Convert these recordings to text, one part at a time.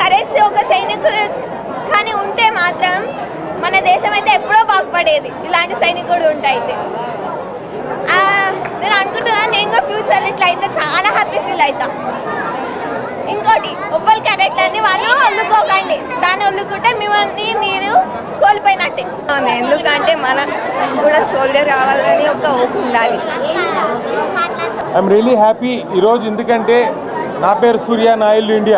Courage ఒక సైనికుడు కానీ ఉంటే మాత్రం మన దేశం అయితే ఎప్పుడో బాగుపడేది ఇలాంటి సైనికుడు ఉంటే అయితే ఆ, నేను అనుకుంటున్నాను నేను కూడా ఫ్యూచర్ ఇట్లా అయితే చాలా హ్యాపీ ఫీల్ అవుతా ఇంకోటి ఒవ్వరి క్యారెక్టర్ని వాళ్ళు వల్లుకోకండి దాన్ని వల్లుకుంటే మిమ్మల్ని మీరు కోల్పోయినట్టే అవును ఎందుకంటే మన కూడా సోల్జర్ కావాలని ఒక ఓపు ఉండాలి ఐఎమ్ రియలీ హ్యాపీ ఈరోజు ఎందుకంటే నా పేరు సూర్య నా ఇల్లు ఇండియా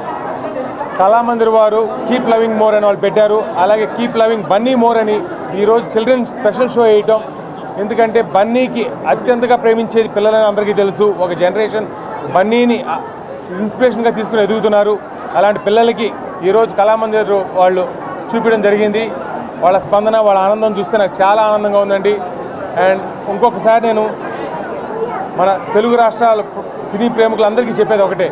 కళామందిర్ వారు కీప్ లవింగ్ మోర్ అని వాళ్ళు పెట్టారు అలాగే కీప్ లవింగ్ బన్నీ మోర్ అని ఈరోజు చిల్డ్రన్ స్పెషల్ షో వేయటం ఎందుకంటే బన్నీకి అత్యంతగా ప్రేమించేది పిల్లలని అందరికీ తెలుసు ఒక జనరేషన్ బన్నీని ఇన్స్పిరేషన్గా తీసుకుని ఎదుగుతున్నారు అలాంటి పిల్లలకి ఈరోజు కళామందిర్ వాళ్ళు చూపించడం జరిగింది వాళ్ళ స్పందన వాళ్ళ ఆనందం చూస్తే నాకు చాలా ఆనందంగా ఉందండి అండ్ ఇంకొకసారి నేను మన తెలుగు రాష్ట్రాల సినీ ప్రేమికులందరికీ చెప్పేది ఒకటే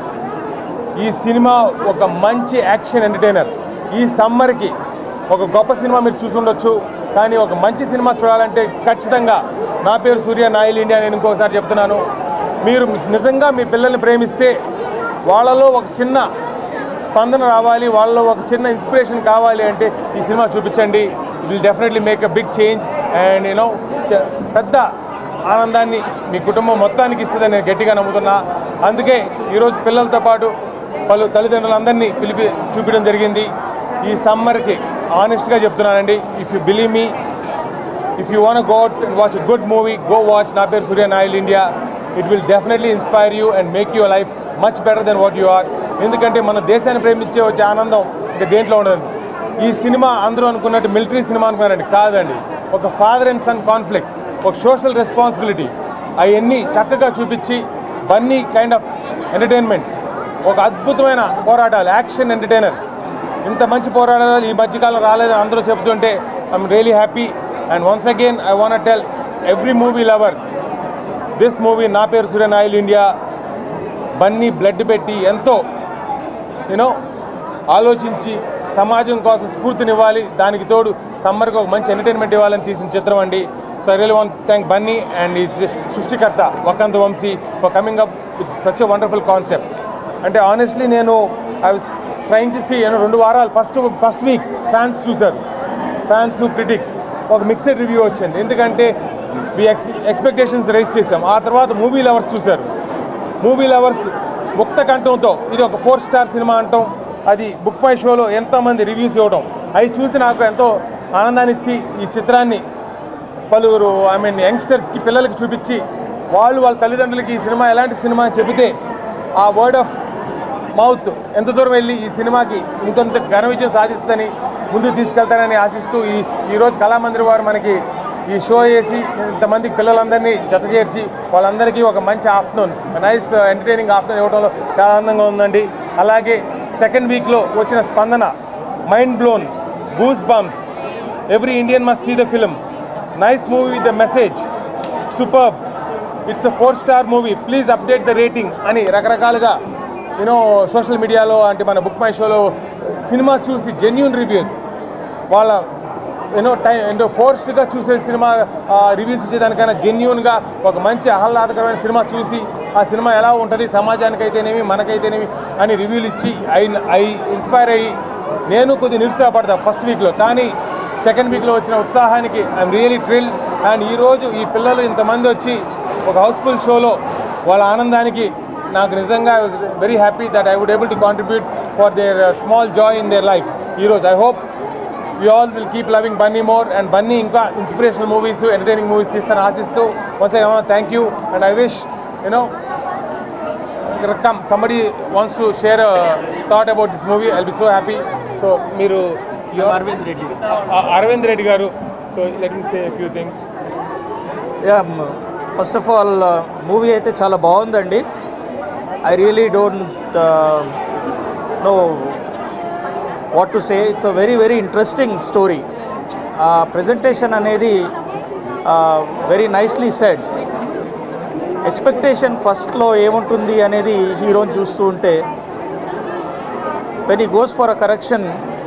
ఈ సినిమా ఒక మంచి యాక్షన్ ఎంటర్టైనర్ ఈ సమ్మర్కి ఒక గొప్ప సినిమా మీరు చూసుండొచ్చు కానీ ఒక మంచి సినిమా చూడాలంటే ఖచ్చితంగా నా పేరు సూర్య నాయల్ ఇండియా నేను ఇంకొకసారి చెప్తున్నాను మీరు నిజంగా మీ పిల్లల్ని ప్రేమిస్తే వాళ్ళలో ఒక చిన్న స్పందన రావాలి వాళ్ళలో ఒక చిన్న ఇన్స్పిరేషన్ కావాలి అంటే ఈ సినిమా చూపించండి it will definitely make a big change and you know పెద్ద ఆనందాన్ని మీ కుటుంబం మొత్తానికి ఇస్తుందని నేను గట్టిగా నమ్ముతున్నా అందుకే ఈరోజు పిల్లలతో పాటు పలు తల్లిదండ్రులందరినీ పిలిపి చూపించడం జరిగింది ఈ సమ్మర్కి ఆనెస్ట్గా చెప్తున్నానండి if you believe me if you want go out and watch good movie go watch నా పేరు సూర్య నాయల్ India it will definitely inspire you and make your life much better then what you are ఎందుకంటే మన దేశాన్ని ప్రేమించే వచ్చే ఆనందం ఇంకా దేంట్లో ఉండదు ఈ సినిమా అందరూ అనుకున్నట్టు మిలిటరీ సినిమా అనుకున్నారండి కాదండి ఒక ఫాదర్ అండ్ సన్ కాన్ఫ్లిక్ట్ ఒక సోషల్ రెస్పాన్సిబిలిటీ అవన్నీ చక్కగా చూపించి బన్నీ కైండ్ ఆఫ్ ఎంటర్టైన్మెంట్ ఒక అద్భుతమైన పోరాటాలు యాక్షన్ ఎంటర్టైనర్ ఇంత మంచి పోరాటాలు ఈ మధ్యకాలం రాలేదని అందరూ చెబుతుంటే I'm really happy and once again I want tell every movie lover this movie నా పేరు సూర్య నాయల్ ఇండియా బన్నీ బ్లడ్ పెట్టి ఎంతో యూనో ఆలోచించి సమాజం కోసం స్ఫూర్తినివ్వాలి దానికి తోడు సమ్మర్కి ఒక మంచి ఎంటర్టైన్మెంట్ ఇవ్వాలని తీసిన చిత్రం అండి so I real want thank Bunny and ఈ సృష్టికర్త Vakkantham Vamsi for coming up with such a wonderful concept అంటే ఆనెస్ట్లీ నేను I was trying to see రెండు వారాలు ఫస్ట్ ఫస్ట్ వీక్ ఫ్యాన్స్ చూశారు ఫ్యాన్స్ క్రిటిక్స్ ఒక మిక్స్డ్ రివ్యూ వచ్చింది ఎందుకంటే మీ ఎక్స్ ఎక్స్పెక్టేషన్స్ రైజ్ చేసాం ఆ తర్వాత మూవీ లవర్స్ చూశారు మూవీ లవర్స్ ముక్త కంఠంతో ఇది ఒక ఫోర్ స్టార్ సినిమా అంటాం అది బుక్ మై షోలో ఎంతోమంది రివ్యూస్ ఇవ్వడం అవి చూసి నాకు ఎంతో ఆనందాన్ని ఇచ్చి ఈ చిత్రాన్ని పలువురు ఐ మీన్ యంగ్స్టర్స్కి పిల్లలకి చూపించి వాళ్ళు వాళ్ళ తల్లిదండ్రులకి ఈ సినిమా ఎలాంటి సినిమా అని చెబితే ఆ వర్డ్ ఆఫ్ మౌత్ ఎంత దూరం వెళ్ళి ఈ సినిమాకి ఇంకొంత ఘన విజయం సాధిస్తుందని ముందుకు తీసుకెళ్తారని ఆశిస్తూ ఈ ఈరోజు కళామందిర్ వారు మనకి ఈ షో వేసి ఇంతమంది పిల్లలందరినీ జత చేర్చి వాళ్ళందరికీ ఒక మంచి ఆఫ్టర్నూన్ నైస్ ఎంటర్టైనింగ్ ఆఫ్టర్నూన్ ఇవ్వడంలో చాలా ఆనందంగా ఉందండి అలాగే సెకండ్ వీక్లో వచ్చిన స్పందన mind blown goose bumps every Indian must see the film nice movie with the message superb it's a four star movie please update the rating అని రకరకాలుగా యూనో సోషల్ మీడియాలో అంటే మన బుక్ మై షోలో సినిమా చూసి జెన్యున్ రివ్యూస్ వాళ్ళ you know time ఏంటో ఫోర్స్డ్గా చూసే సినిమా రివ్యూస్ ఇచ్చేదానికైనా జెన్యున్గా ఒక మంచి ఆహ్లాదకరమైన సినిమా చూసి ఆ సినిమా ఎలా ఉంటుంది సమాజానికి అయితేనేమి మనకైతేనేమి అని రివ్యూలు ఇచ్చి ఐ ఐ ఇన్స్పైర్ అయ్యి నేను కొద్దిగా నిరుత్సాహపడతా ఫస్ట్ వీక్లో కానీ సెకండ్ వీక్లో వచ్చిన ఉత్సాహానికి ఐఎమ్ రియలీ థ్రిల్ అండ్ ఈరోజు ఈ పిల్లలు ఇంతమంది వచ్చి ఒక హౌస్ఫుల్ షోలో వాళ్ళ ఆనందానికి నాకు నిజంగా I was very happy that I would able to contribute for their small joy in their life ఈరోజు I hope you all will keep loving Bunny more and Bunny ఇంకా ఇన్స్పిరేషనల్ మూవీస్ ఎంటర్టైనింగ్ మూవీస్ తీస్తాను ఆశిస్తూ once I thank you and I wish you know come somebody wants to share thought about this movie I'll be so happy so మీరు Aravind Reddy Aravind Reddy garu so let me say few things yeah first of all movie అయితే చాలా బాగుందండి I really don't know what to say it's a very very interesting story presentation అనేది very nicely said expectation ఫస్ట్లో ఏముంటుంది అనేది హీరోని చూస్తూ ఉంటే వెన్ ఈ గోస్ ఫర్ అ కరెక్షన్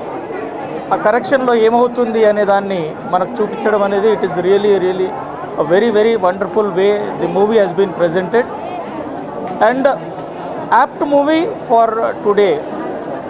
ఆ కరెక్షన్లో ఏమవుతుంది అనే దాన్ని మనకు చూపించడం అనేది it is really really a very very wonderful way the movie has been presented and apt movie for today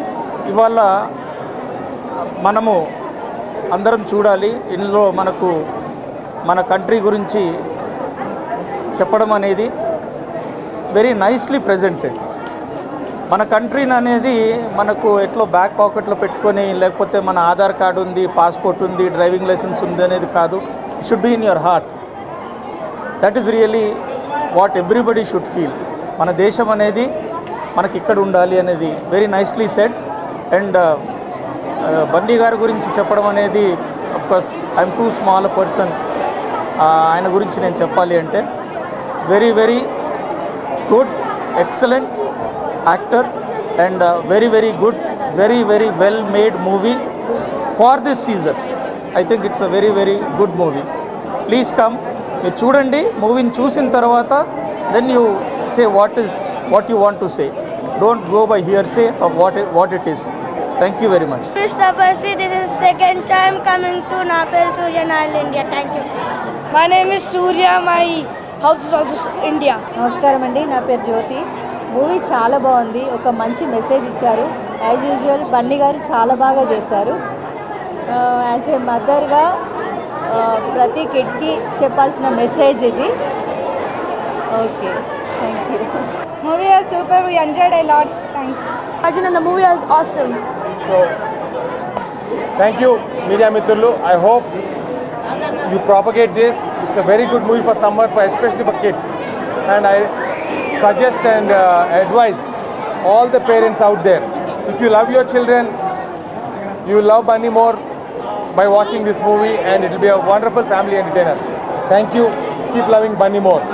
ఇవాళ మనము అందరం చూడాలి ఇందులో మనకు మన కంట్రీ గురించి చెప్పడం అనేది వెరీ నైస్లీ ప్రజెంటెడ్ మన కంట్రీని అనేది మనకు ఎట్లో బ్యాక్ పాకెట్లో పెట్టుకొని లేకపోతే మన ఆధార్ కార్డు ఉంది పాస్పోర్ట్ ఉంది డ్రైవింగ్ లైసెన్స్ ఉంది అనేది కాదు it should be in your heart that is really what everybody should feel మన దేశం అనేది మనకి ఇక్కడ ఉండాలి అనేది వెరీ నైస్లీ సెడ్ అండ్ బండి గారి గురించి చెప్పడం అనేది course I'm too small person ఆయన గురించి నేను చెప్పాలి అంటే very very good excellent actor and very very good very very well made movie for this season I think it's a very very good movie please come మీరు చూడండి మూవీని చూసిన తర్వాత then you say what is what you want to say don't go by hearsay of what what it is thank you very much Mr. Percy, this is second time coming to Naper Surya Nile, India. Thank you. My name is Surya. My house is also India. నమస్కారం అండి నా పేరు జ్యోతి movie చాలా బాగుంది ఒక మంచి message ఇచ్చారు as usual Bunny గారు చాలా బాగా చేశారు యాజ్ ఏ మదర్గా ప్రతి కిడ్కి చెప్పాల్సిన మెసేజ్ ఇది okay thank you movie super we enjoyed a lot thank you Arjun and the movie was awesome. So thank you media మిత్రులు I hope you propagate this it's a very good movie for summer for especially for kids and I suggest and advise all the parents out there if you love your children you love Bunny more by watching this movie and it will be a wonderful family entertainer. Thank you. Keep loving Bunny more.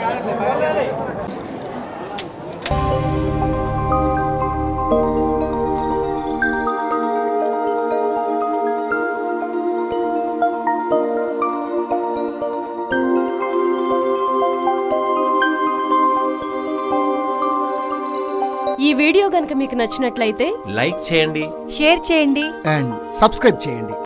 ఈ video గనుక మీకు నచ్చినట్లయితే like చేయండి share చేయండి and subscribe చేయండి